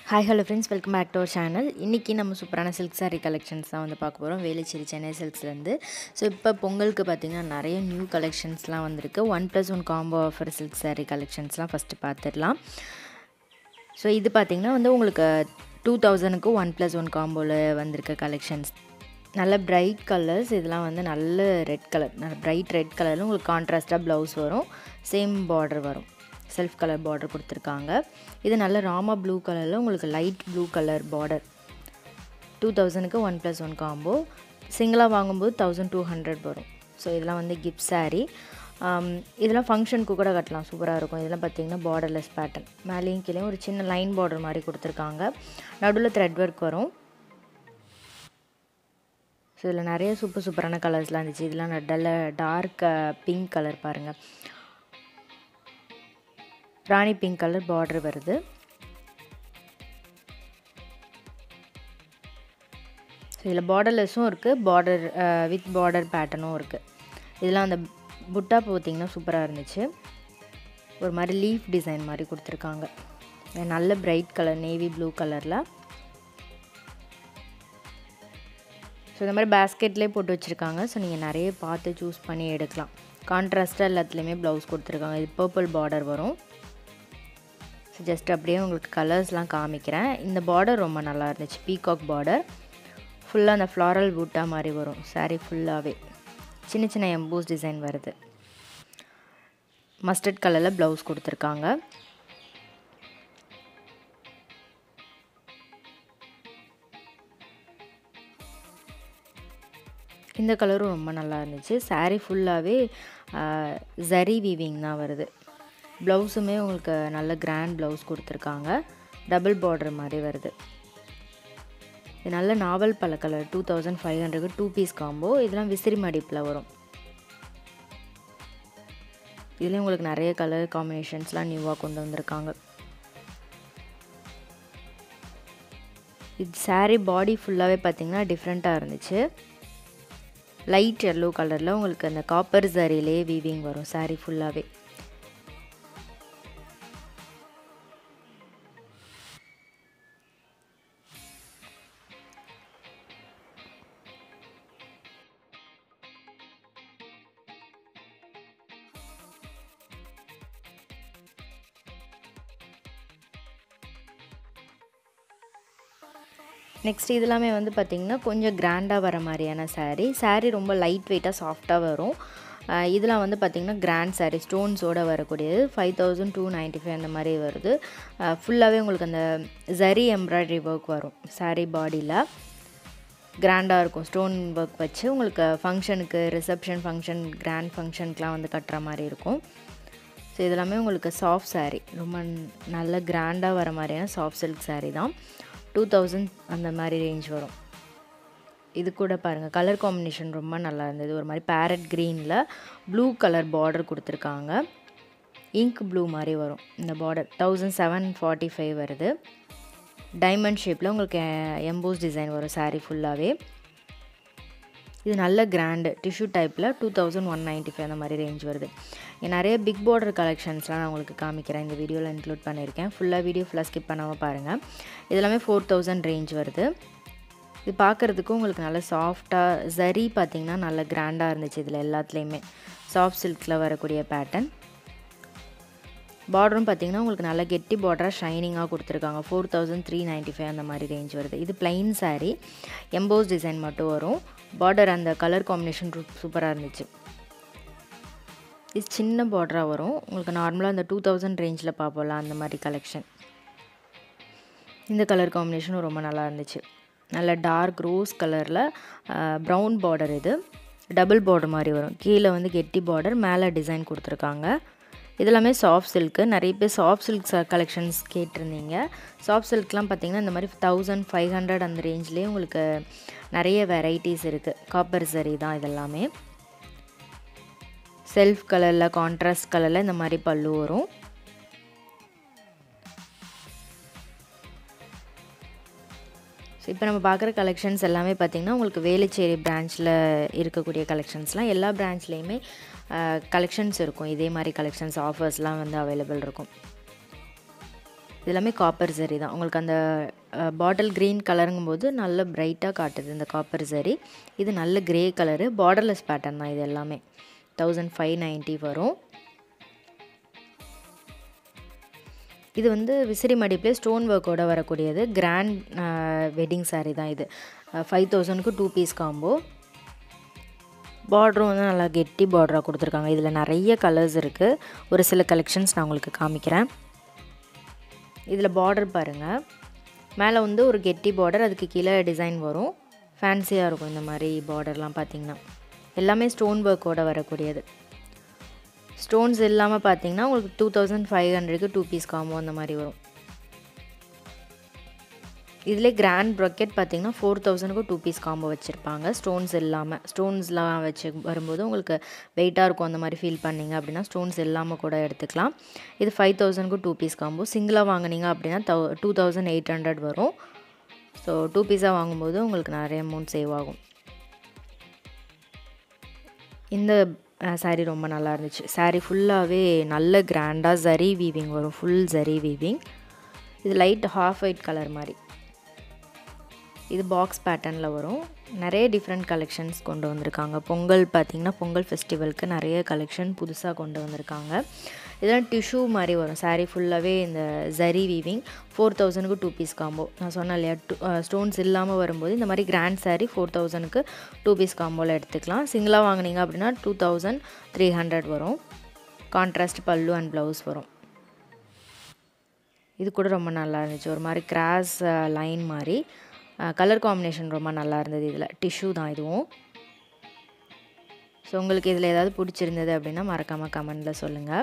hi hello friends welcome back to our channel இன்றைக்கி நம்ம சூப்பரான சில்க் saree கலெக்ஷன்ஸ் தான் வந்து பார்க்க போகிறோம் வேலுச்சேரி சென்னை சில்க்ஸ்லேருந்து ஸோ இப்போ பொங்கலுக்கு பார்த்திங்கன்னா நிறைய நியூ கலெக்ஷன்ஸ்லாம் வந்திருக்கு one plus one combo offer silk saree கலெக்ஷன்ஸ்லாம் ஃபஸ்ட்டு பார்த்துடலாம் ஸோ இது பார்த்திங்கன்னா வந்து உங்களுக்கு டூ தௌசண்ட்க்கு ஒன் ப்ளஸ் ஒன் காம்போவில் வந்திருக்க கலெக்ஷன்ஸ் நல்ல பிரைட் கலர்ஸ் இதெல்லாம் வந்து நல்ல ரெட் கலர் நல்ல பிரைட் ரெட் கலரில் உங்களுக்கு கான்ட்ராஸ்ட்டாக ப்ளவுஸ் வரும் சேம் பார்டர் வரும் செல்ஃப் கலர் பார்டர் கொடுத்துருக்காங்க இது நல்ல ராமா ப்ளூ கலரில் உங்களுக்கு light blue colour border two தௌசண்ட்க்கு ஒன் ப்ளஸ் ஒன் காம்போ சிங்கிளாக வாங்கும்போது தௌசண்ட் டூ ஹண்ட்ரட் வரும் ஸோ இதெல்லாம் வந்து கிஃப்ட் saree ஆம், இதெல்லாம் ஃபங்க்ஷனுக்கு கூட கட்டலாம் சூப்பராக இருக்கும் இதெல்லாம் பார்த்தீங்கன்னா பார்டர்லெஸ் பேட்டர்ன் மேலேயும் கீழே ஒரு சின்ன லைன் பார்டர் மாதிரி கொடுத்துருக்காங்க நடுவில் த்ரெட் ஒர்க் வரும் ஸோ இதில் நிறைய சூப்பர் சூப்பரான கலர்ஸ்லாம் இருந்துச்சு இதெல்லாம் நல்ல டார்க் பிங்க் கலர் பாருங்கள் ராணி பிங்க் கலர் பார்டர் வருது ஸோ இதில் பார்டர்லெஸ்ஸும் இருக்குது பார்டர் வித் பார்டர் பேட்டர்னும் இருக்குது இதெல்லாம் அந்த புட்டா பார்த்தீங்கன்னா சூப்பராக இருந்துச்சு ஒரு மாதிரி லீஃப் டிசைன் மாதிரி கொடுத்துருக்காங்க நல்ல பிரைட் கலர் நேவி ப்ளூ கலரில் ஸோ இந்த மாதிரி பேஸ்கெட்லேயே போட்டு வச்சுருக்காங்க ஸோ நீங்கள் நிறைய பார்த்து சூஸ் பண்ணி எடுக்கலாம் கான்ட்ராஸ்ட்டாக எல்லாத்துலேயுமே ப்ளவுஸ் கொடுத்துருக்காங்க இது பர்பிள் பார்டர் வரும் ஸோ ஜஸ்ட் அப்படியே உங்களுக்கு கலர்ஸ்லாம் காமிக்கிறேன் இந்த பார்டர் ரொம்ப நல்லா இருந்துச்சு பீகாக் பார்டர் ஃபுல்லாக அந்த ஃப்ளாரல் பூட்டா மாதிரி வரும் saree ஃபுல்லாகவே சின்ன சின்ன எம்போஸ் டிசைன் வருது மஸ்டர்ட் கலரில் ப்ளவுஸ் கொடுத்துருக்காங்க இந்த கலரும் ரொம்ப நல்லா இருந்துச்சு saree ஃபுல்லாகவே ஜரி வீவிங் தான் வருது ப்ளவுஸுமே உங்களுக்கு நல்ல கிராண்ட் ப்ளவுஸ் கொடுத்துருக்காங்க டபுள் பார்டர் மாதிரி வருது இது நல்ல நாவல் பல கலர் டூ தௌசண்ட் ஃபைவ் ஹண்ட்ரடுக்கு டூ பீஸ் காம்போ இதெல்லாம் விசிறி மடிப்பில் வரும் இதுலேயும் உங்களுக்கு நிறைய கலர் காம்பினேஷன்ஸ்லாம் நியூவாக கொண்டு வந்திருக்காங்க இது saree பாடி ஃபுல்லாகவே பார்த்தீங்கன்னா டிஃப்ரெண்ட்டாக இருந்துச்சு லைட் எல்லோ கலரில் உங்களுக்கு அந்த காப்பர் சரியிலே வீவிங் வரும் saree ஃபுல்லாகவே நெக்ஸ்ட் இது எல்லாமே வந்து பார்த்திங்கன்னா கொஞ்சம் கிராண்டாக வர மாதிரியான saree saree ரொம்ப லைட் வெயிட்டாக சாஃப்டாக வரும் அஹ் இதெல்லாம் வந்து பார்த்திங்கன்னா கிராண்ட் saree ஸ்டோன்ஸோடு வரக்கூடியது five thousand two ninety five அந்த மாதிரி வருது ஃபுல்லாகவே உங்களுக்கு அந்த ஜரி எம்ப்ராய்டரி ஒர்க் வரும் saree பாடியில் கிராண்டாக இருக்கும் ஸ்டோன் ஒர்க் வச்சு உங்களுக்கு ஃபங்க்ஷனுக்கு ரிசப்ஷன் ஃபங்க்ஷன் கிராண்ட் ஃபங்க்ஷனுக்குலாம் வந்து கட்டுற மாதிரி இருக்கும் ஸோ இதெல்லாமே உங்களுக்கு சாஃப்ட் saree ரொம்ப நல்ல கிராண்டாக வர மாதிரியான சாஃப்ட் சில்க் saree தான் டூ தௌசண்ட் அந்த மாதிரி ரேஞ்ச் வரும் இது கூட பாருங்கள் கலர் காம்பினேஷன் ரொம்ப நல்லா இருந்தது ஒரு மாதிரி பேரட் க்ரீனில் ப்ளூ கலர் பார்டர் கொடுத்துருக்காங்க இங்க் ப்ளூ மாதிரி வரும் இந்த border thousand seven forty five வருது டைமண்ட் ஷேப்பில் உங்களுக்கு எம்போஸ் டிசைன் வரும் saree ஃபுல்லாகவே இது நல்ல கிராண்டு டிஷ்யூ டைப்பில் two thousand one ninety five அந்த மாதிரி ரேஞ்ச் வருது இங்க நிறைய பிக் பார்டர் கலெக்ஷன்ஸ்லாம் நான் உங்களுக்கு காமிக்கிறேன் இந்த வீடியோவில் இன்க்ளூட் பண்ணியிருக்கேன் ஃபுல்லாக வீடியோ ஃபுல்லாக ஸ்கிப் பண்ணாமல் பாருங்கள் இதெல்லாமே ஃபோர் தௌசண்ட் ரேஞ்ச் வருது இது பார்க்குறதுக்கும் உங்களுக்கு நல்ல சாஃப்டாக ஜரி பார்த்திங்கன்னா நல்ல கிராண்டாக இருந்துச்சு இதில் எல்லாத்துலேயுமே சாஃப்ட் சில்கில் வரக்கூடிய பேட்டர்ன் பார்டரும் பார்த்தீங்கன்னா உங்களுக்கு நல்ல கெட்டி பார்டராக ஷைனிங்காக கொடுத்துருக்காங்க four thousand three ninety five அந்த மாதிரி ரேஞ்ச் வருது இது plain saree எம்போஸ் டிசைன் மட்டும் வரும் பார்டர் அந்த கலர் காம்பினேஷன் சூப்பராக இருந்துச்சு இது சின்ன பார்டராக வரும் உங்களுக்கு நார்மலாக அந்த டூ தௌசண்ட் ரேஞ்சில் பார்ப்போம்ல அந்த மாதிரி கலெக்ஷன் இந்த கலர் காம்பினேஷனும் ரொம்ப நல்லா இருந்துச்சு நல்ல டார்க் ரோஸ் கலரில் ப்ரௌன் பார்டர் இது டபுள் பார்டர் மாதிரி வரும் கீழே வந்து கெட்டி பார்டர் மேலே டிசைன் கொடுத்துருக்காங்க இதெல்லாமே சாஃப்ட் சில்க்கு நிறைய பேர் சாஃப்ட் சில்க் கலெக்ஷன்ஸ் கேட்டிருந்தீங்க சாஃப்ட் சில்க்லாம் பார்த்தீங்கன்னா இந்த மாதிரி தௌசண்ட் ஃபைவ் ஹண்ட்ரட் அந்த ரேஞ்ச்லேயே உங்களுக்கு நிறைய வெரைட்டிஸ் இருக்குது காப்பர் சரி தான் இதெல்லாமே செல்ஃப் கலரில் கான்ட்ராஸ்ட் கலரில் இந்த மாதிரி பல்லு வரும் ஸோ இப்போ நம்ம பார்க்குற கலெக்ஷன்ஸ் எல்லாமே பார்த்திங்கன்னா உங்களுக்கு வேலுச்சேரி பிரான்ச்சில் இருக்கக்கூடிய கலெக்ஷன்ஸ்லாம் எல்லா பிரான்ச்லேயுமே கலெக்ஷன்ஸ் இருக்கும் இதே மாதிரி கலெக்ஷன்ஸ் ஆஃபர்ஸ்லாம் வந்து அவைலபிள் இருக்கும் இது எல்லாமே காப்பர் சரி தான் உங்களுக்கு அந்த பாட்டில் க்ரீன் கலருங்கும்போது நல்ல பிரைட்டாக காட்டுது இந்த காப்பர் சரி இது நல்ல க்ரே கலரு பார்டர்லெஸ் பேட்டர்ன் தான் இது எல்லாமே தௌசண்ட் ஃபைவ் நைன்ட்டி வரும் இது வந்து விசிறி மடிப்பிலே ஸ்டோன் ஒர்க்கோட வரக்கூடியது கிராண்ட் வெட்டிங் சாரீ தான் இது ஃபைவ் தௌசண்ட்க்கு டூ பீஸ் காம்போ பார்டரும் வந்து நல்லா கெட்டி பார்டராக கொடுத்துருக்காங்க இதில் நிறைய கலர்ஸ் இருக்குது ஒரு சில கலெக்ஷன்ஸ் நான் உங்களுக்கு காமிக்கிறேன் இதில் பார்டர் பாருங்கள் மேலே வந்து ஒரு கெட்டி பார்டர் அதுக்கு கீழே டிசைன் வரும் ஃபேன்சியாக இருக்கும் இந்த மாதிரி பார்டர்லாம் பார்த்திங்கன்னா எல்லாமே ஸ்டோன் ஒர்க்கோட வரக்கூடியது ஸ்டோன்ஸ் இல்லாமல் பார்த்தீங்கன்னா உங்களுக்கு டூ தௌசண்ட் ஃபைவ் ஹண்ட்ரடுக்கு டூ பீஸ் காம்போ அந்த மாதிரி வரும் இதிலே கிராண்ட் ப்ரொக்கெட் பார்த்தீங்கன்னா ஃபோர் தௌசண்ட்க்கு டூ பீஸ் காம்போ வச்சுருப்பாங்க ஸ்டோன்ஸ் இல்லாமல் ஸ்டோன்ஸ்லாம் வச்சு வரும்போது உங்களுக்கு வெயிட்டாக இருக்கும் அந்த மாதிரி ஃபீல் பண்ணிங்க அப்படின்னா ஸ்டோன்ஸ் இல்லாமல் கூட எடுத்துக்கலாம் இது ஃபைவ் தௌசண்ட்க்கு டூ பீஸ் காம்போ சிங்கிளாக வாங்கினீங்க அப்படின்னா தௌ டூ தௌசண்ட் எயிட் ஹண்ட்ரட் வரும் ஸோ டூ பீஸாக வாங்கும்போது உங்களுக்கு நிறைய அமௌண்ட் சேவ் ஆகும் இந்த சாரீ ரொம்ப நல்லா இருந்துச்சு சாரீ ஃபுல்லாகவே நல்ல கிராண்டாக ஜரி வீவிங் வரும் ஃபுல் ஜரி வீவிங் இது லைட் ஹாஃப் ஒயிட் கலர் மாதிரி இது பாக்ஸ் பேட்டர்னில் வரும் நிறைய டிஃப்ரெண்ட் கலெக்ஷன்ஸ் கொண்டு வந்திருக்காங்க பொங்கல் பார்த்திங்கன்னா பொங்கல் ஃபெஸ்டிவலுக்கு நிறைய கலெக்ஷன் புதுசாக கொண்டு வந்திருக்காங்க இதெல்லாம் டிஷ்யூ மாதிரி வரும் சாரீ ஃபுல்லாகவே இந்த ஜரி வீவிங் ஃபோர் தௌசண்ட்க்கு டூ பீஸ் காம்போ நான் சொன்னேன் இல்லையா டூ ஸ்டோன்ஸ் இல்லாமல் வரும்போது இந்த மாதிரி கிராண்ட் சாரீ ஃபோர் தௌசண்ட்க்கு டூ பீஸ் காம்போவில் எடுத்துக்கலாம் சிங்கிளாக வாங்கினீங்க அப்படின்னா டூ தௌசண்ட் த்ரீ ஹண்ட்ரட் வரும் கான்ட்ராஸ்ட் பல்லு அண்ட் ப்ளவுஸ் வரும் இது கூட ரொம்ப நல்லா இருந்துச்சு ஒரு மாதிரி கிராஸ் லைன் மாதிரி கலர் காம்பினேஷன் ரொம்ப நல்லா இருந்தது இதில் டிஷ்யூ தான் இதுவும் ஸோ உங்களுக்கு இதில் ஏதாவது பிடிச்சிருந்தது அப்படின்னா மறக்காமல் கமெண்டில் சொல்லுங்கள்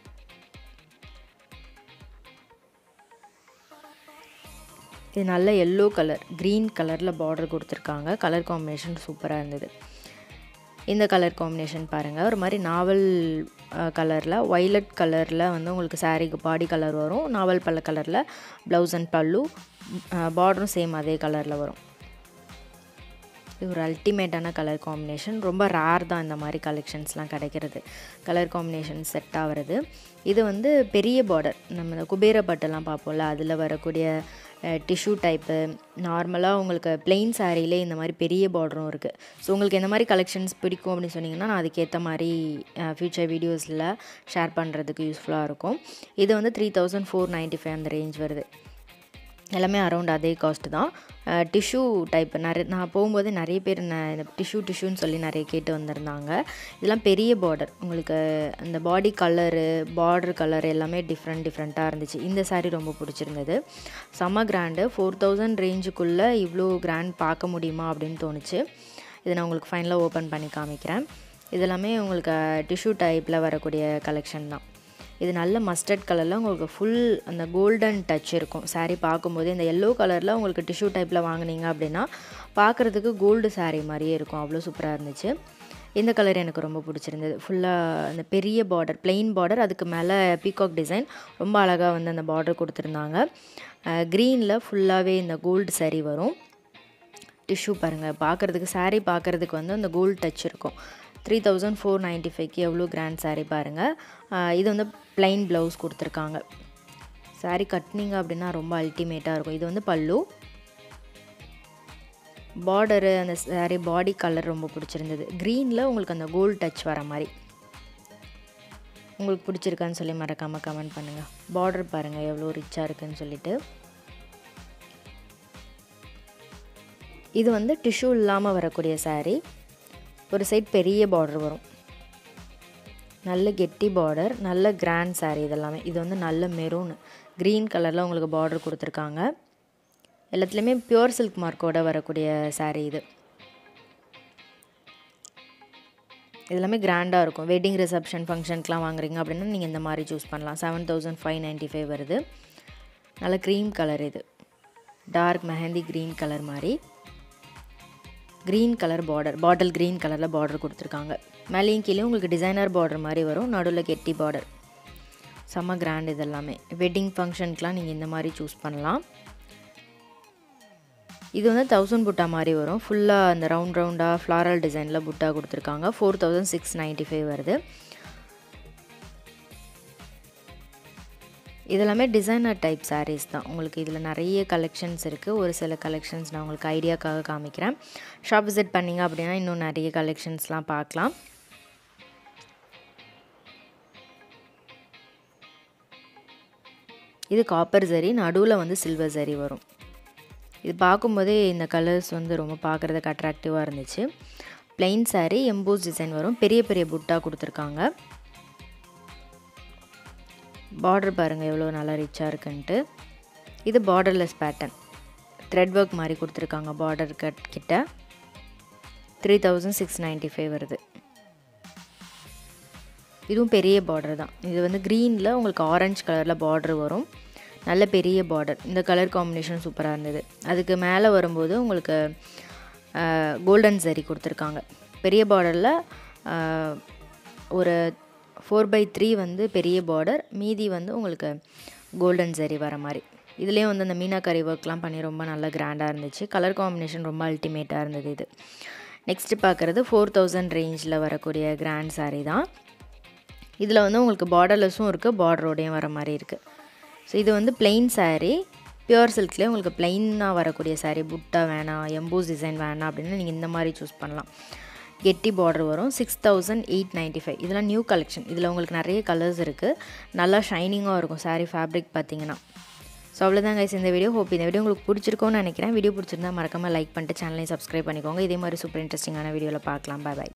இது நல்ல எல்லோ கலர் க்ரீன் கலரில் பார்டர் கொடுத்துருக்காங்க கலர் காம்பினேஷன் சூப்பராக இருந்தது இந்த கலர் காம்பினேஷன் பாருங்கள் ஒரு மாதிரி நாவல் கலரில் ஒய்லட் கலரில் வந்து உங்களுக்கு சாரீக்கு பாடி கலர் வரும் நாவல் பல்ல கலரில் ப்ளவுஸ் அண்ட் பல்லு பார்டரும் சேம் அதே கலரில் வரும் இது ஒரு அல்டிமேட்டான கலர் காம்பினேஷன் ரொம்ப ரேர் தான் இந்த மாதிரி கலெக்ஷன்ஸ்லாம் கிடைக்கிறது கலர் காம்பினேஷன் செட் ஆகிறது இது வந்து பெரிய பார்டர் நம்ம இந்த குபேர பட்டெல்லாம் பார்ப்போம்ல அதில் வரக்கூடிய டிஷ்யூ டைப்பு நார்மலாக உங்களுக்கு பிளெயின் சாரிலே இந்த மாதிரி பெரிய பார்டரும் இருக்குது ஸோ உங்களுக்கு எந்த மாதிரி கலெக்ஷன்ஸ் பிடிக்கும் அப்படின்னு சொன்னிங்கன்னா நான் அதுக்கேற்ற மாதிரி ஃப்யூச்சர் வீடியோஸில் ஷேர் பண்ணுறதுக்கு யூஸ்ஃபுல்லாக இருக்கும் இது வந்து three thousand four ninety five அந்த ரேஞ்ச் வருது எல்லாமே அரௌண்ட் அதே காஸ்ட் தான் டிஷ்யூ டைப் நிறைய நான் போகும்போது நிறைய பேர் நான் இந்த டிஷ்யூ டிஷ்யூன்னு சொல்லி நிறைய கேட்டு வந்திருந்தாங்க இதெல்லாம் பெரிய பார்டர் உங்களுக்கு அந்த பாடி கலரு பார்டர் கலர் எல்லாமே டிஃப்ரெண்ட் டிஃப்ரெண்ட்டாக இருந்துச்சு இந்த சாரீ ரொம்ப பிடிச்சிருந்தது செம்ம கிராண்டு ஃபோர் தௌசண்ட் ரேஞ்சுக்குள்ளே இவ்வளோ கிராண்ட் பார்க்க முடியுமா அப்படின்னு தோணுச்சு இதை நான் உங்களுக்கு ஃபைனலாக ஓப்பன் பண்ணி காமிக்கிறேன் இதெல்லாமே உங்களுக்கு டிஷ்யூ டைப்பில் வரக்கூடிய கலெக்ஷன் தான் இது நல்ல மஸ்டர்ட் கலரில் உங்களுக்கு ஃபுல் அந்த கோல்டன் டச் இருக்கும் சாரீ பார்க்கும்போது இந்த எல்லோ கலரில் உங்களுக்கு டிஷ்யூ டைப்பில் வாங்கினீங்க அப்படின்னா பார்க்குறதுக்கு கோல்டு சாரீ மாதிரியே இருக்கும் அவ்வளோ சூப்பராக இருந்துச்சு இந்த கலர் எனக்கு ரொம்ப பிடிச்சிருந்தது ஃபுல்லாக அந்த பெரிய பார்டர் பிளெயின் பார்டர் அதுக்கு மேலே பீகாக் டிசைன் ரொம்ப அழகாக வந்து அந்த பார்டர் கொடுத்துருந்தாங்க க்ரீனில் ஃபுல்லாகவே இந்த கோல்டு சாரீ வரும் டிஷ்யூ பாருங்கள் பார்க்குறதுக்கு சாரீ பார்க்குறதுக்கு வந்து அந்த கோல்டு டச் இருக்கும் த்ரீ தௌசண்ட் ஃபோர் நைன்ட்டி ஃபைவ்க்கு எவ்வளோ கிராண்ட் சாரீ பாருங்கள் இது வந்து ப்ளைன் ப்ளவுஸ் கொடுத்துருக்காங்க சாரீ கட்டினீங்க அப்படின்னா ரொம்ப அல்டிமேட்டாக இருக்கும் இது வந்து பல்லு பார்டரு அந்த சாரீ பாடி கலர் ரொம்ப பிடிச்சிருந்தது க்ரீனில் உங்களுக்கு அந்த கோல்டு டச் வர மாதிரி உங்களுக்கு பிடிச்சிருக்கான்னு சொல்லி மறக்காமல் கமெண்ட் பண்ணுங்கள் பார்டர் பாருங்கள் எவ்வளோ ரிச்சாக இருக்குதுன்னு சொல்லிட்டு இது வந்து டிஷ்யூ இல்லாமல் வரக்கூடிய சாரீ ஒரு சைட் பெரிய பார்டர் வரும் நல்ல கெட்டி பார்டர் நல்ல கிராண்ட் சாரீ இதெல்லாமே இது வந்து நல்ல மெரூன் க்ரீன் கலரில் உங்களுக்கு பார்டர் கொடுத்துருக்காங்க எல்லாத்துலேயுமே பியூர் சில்க் மார்க்கோட வரக்கூடிய சாரீ இது இதெல்லாமே கிராண்டாக இருக்கும் வெட்டிங் ரிசப்ஷன் ஃபங்க்ஷனுக்குலாம் வாங்குறீங்க அப்படின்னா நீங்கள் இந்த மாதிரி சூஸ் பண்ணலாம் seven thousand five ninety five வருது நல்ல க்ரீம் கலர் இது டார்க் மெஹந்தி க்ரீன் கலர் மாதிரி green colour border bottle green கலரில் பார்டர் கொடுத்துருக்காங்க மேலேயும் கீழே உங்களுக்கு டிசைனர் பார்டர் மாதிரி வரும் நடுவில் கெட்டி பார்டர் செம்ம கிராண்ட் இதெல்லாமே வெட்டிங் ஃபங்க்ஷனுக்குலாம் நீங்கள் இந்த மாதிரி சூஸ் பண்ணலாம் இது வந்து தௌசண்ட் புட்டா மாதிரி வரும் ஃபுல்லாக அந்த ரவுண்ட் ரவுண்டாக ஃப்ளாரல் டிசைனில் புட்டா கொடுத்துருக்காங்க four thousand six ninety five வருது இதெல்லாமே டிசைனர் டைப் sarees தான் உங்களுக்கு இதில் நிறைய கலெக்ஷன்ஸ் இருக்குது ஒரு சில கலெக்ஷன்ஸ் நான் உங்களுக்கு ஐடியாக்காக காமிக்கிறேன் ஷாப் விசிட் பண்ணிங்க அப்படின்னா இன்னும் நிறைய கலெக்ஷன்ஸ்லாம் பார்க்கலாம் இது காப்பர் சரி நடுவில் வந்து சில்வர் சரி வரும் இது பார்க்கும்போதே இந்த கலர்ஸ் வந்து ரொம்ப பார்க்குறதுக்கு அட்ராக்டிவாக இருந்துச்சு plain saree எம்போஸ் டிசைன் வரும் பெரிய பெரிய புட்டா கொடுத்துருக்காங்க பார்டர் பாருங்கள் எவ்வளோ நல்லா ரிச்சாக இருக்குன்ட்டு இது பார்டர்லெஸ் பேட்டர்ன் த்ரெட் ஒர்க் மாதிரி கொடுத்துருக்காங்க பார்டர் கட் கிட்ட three thousand six ninety five வருது இதுவும் பெரிய பார்டர் தான் இது வந்து க்ரீனில் உங்களுக்கு ஆரஞ்சு கலரில் பார்டர் வரும் நல்ல பெரிய பார்டர் இந்த கலர் காம்பினேஷன் சூப்பராக இருந்தது அதுக்கு மேலே வரும்போது உங்களுக்கு கோல்டன் சரி கொடுத்துருக்காங்க பெரிய பார்டரில் ஒரு ஃபோர் பை த்ரீ வந்து பெரிய பார்டர் மீதி வந்து உங்களுக்கு கோல்டன் சரி வர மாதிரி இதுலேயும் வந்து அந்த மீனாக்கரி ஒர்க்லாம் பண்ணி ரொம்ப நல்லா கிராண்டாக இருந்துச்சு கலர் காம்பினேஷன் ரொம்ப அல்டிமேட்டாக இருந்தது இது நெக்ஸ்ட்டு பார்க்குறது ஃபோர் தௌசண்ட் ரேஞ்சில் வரக்கூடிய கிராண்ட் saree தான் இதில் வந்து உங்களுக்கு பார்டர்லெஸ்ஸும் இருக்குது பார்டரோடையும் வர மாதிரி இருக்குது ஸோ இது வந்து plain saree பியூர் சில்க்லேயே உங்களுக்கு பிளைனாக வரக்கூடிய saree புட்டா வேணாம் எம்போஸ் டிசைன் வேணாம் அப்படின்னு நீங்கள் இந்த மாதிரி சூஸ் பண்ணலாம் கெட்டி பார்டர் வரும் six thousand eight ninety five இதெல்லாம் நியூ கலெக்ஷன் இதில் உங்களுக்கு நிறைய கலர்ஸ் இருக்குது நல்லா ஷைனிங்காக இருக்கும் saree ஃபேப்ரிக் பார்த்தீங்கன்னா ஸோ அவ்வளோதான் கைஸ் இந்த வீடியோ ஹோப் இந்த வீடியோ உங்களுக்கு பிடிச்சிருக்கோன்னு நினைக்கிறேன் வீடியோ பிடிச்சிருந்தா மறக்காமல் லைக் பண்ணிட்டு சேனலையும் சப்ஸ்கிரைப் பண்ணிக்கோங்க இதே மாதிரி சூப்பர் இன்ட்ரெஸ்டிங்கான வீடியோவில் பார்க்கலாம் பாய் பாய்